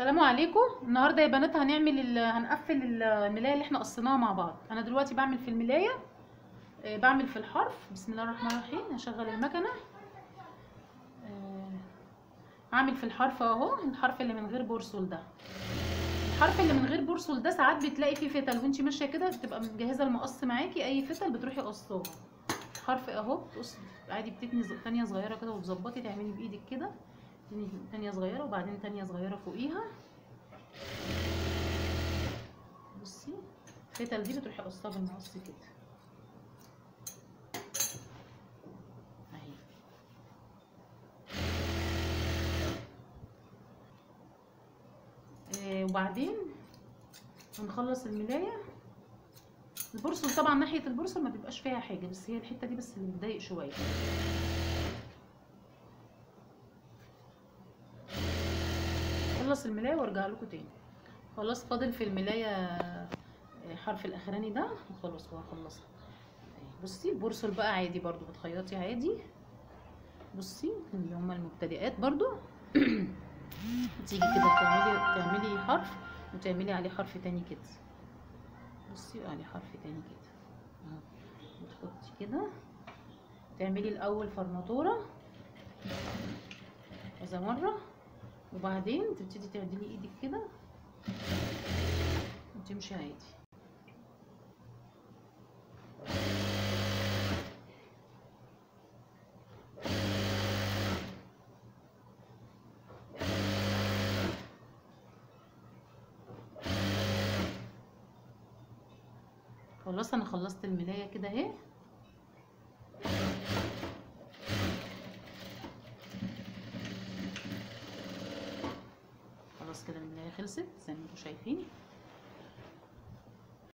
السلام عليكم النهارده يا بنات هنعمل ال... هنقفل ال- الملايه اللي احنا قصيناها مع بعض انا دلوقتي بعمل في الملايه آه، بعمل في الحرف بسم الله الرحمن الرحيم هشغل المكنه آه، هعمل في الحرف اهو الحرف اللي من غير بورسول ده الحرف اللي من غير بورسول ده ساعات بتلاقي فيه فتل وانت ماشيه كده بتبقى مجهزه المقص معاكي اي فتل بتروحي قصاها الحرف اهو بتقص عادي بتتني ز- تانية صغيره كده وتظبطي تعملي بايدك كده تاني- تانية صغيره وبعدين تانية صغيره فوقيها بصي الفتل دي بتروحي قصها بالمقص كده اهي آه، وبعدين هنخلص الملايه البورصل طبعا ناحيه البورصل ما بيبقاش فيها حاجه بس هي الحته دي بس اللي بتضايق شويه خلص الملايه وارجع لكم تاني خلاص فاضل في الملايه آه، حرف الاخراني ده وخلاص بقى هخلصها بصي البورصل بقى عادي برضو بتخيطي عادي بصي اللي هما المبتدئات برضو تيجي كده تعملي تعملي حرف وتعملي عليه حرف تاني كده بصي عليه حرف تاني كده اهو وتحطي كده تعملي الاول فرماتوره كذا مره وبعدين تبتدي تعدلي ايدك كده وتمشي عادي خلاص انا خلصت الملايه كده اهي خلاص كده الملايه خلصت زي ما انتم شايفين